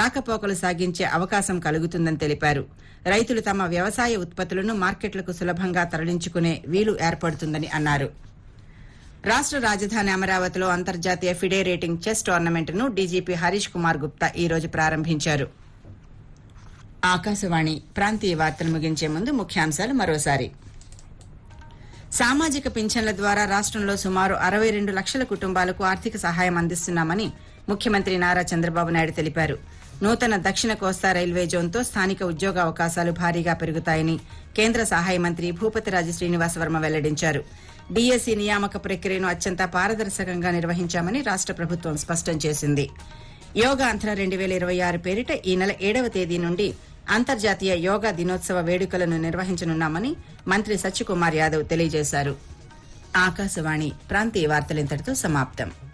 రాకపోకలు సాగించే అవకాశం కలుగుతుందని తెలిపారు రైతులు తమ వ్యవసాయ ఉత్పత్తులను మార్కెట్లకు సులభంగా తరలించుకునే వీలు ఏర్పడుతుందని అన్నారు రాష్ట్ర రాజధాని అమరావతిలో అంతర్జాతీయ ఫిడే రేటింగ్ చెస్ టోర్నమెంట్ను డీజీపీ హరీష్ కుమార్ గుప్తా ఈ రోజు ప్రారంభించారు ఆకాశవాణి ప్రాంతీయ వార్తలు ముగించే ముందు ముఖ్యాంశాలు మరోసారి సామాజిక పింఛన్ల ద్వారా రాష్ట్రంలో సుమారు అరవై రెండు లక్షల కుటుంబాలకు ఆర్థిక సహాయం అందిస్తున్నామని ముఖ్యమంత్రి నారా చంద్రబాబు నాయుడు తెలిపారు నూతన దక్షిణ కోస్తా రైల్వే జోన్తో స్థానిక ఉద్యోగ అవకాశాలు భారీగా పెరుగుతాయని కేంద్ర సహాయ మంత్రి భూపతిరాజు శ్రీనివాసవర్మ వెల్లడించారు డీఎస్సీ నియామక ప్రక్రియను అత్యంత పారదర్శకంగా నిర్వహించామని రాష్ట్ర ప్రభుత్వం స్పష్టం చేసింది యోగా అంతర రెండు వేల ఇరవై ఆరు పేరిట ఈ నెల ఏడవ తేదీ నుండి అంతర్జాతీయ యోగా దినోత్సవ వేడుకలను నిర్వహించనున్నామని మంత్రి సత్యకుమార్ యాదవ్ తెలియజేశారు ఆకాశవాణి ప్రాంతీయ వార్తలింతటితో సమాప్తం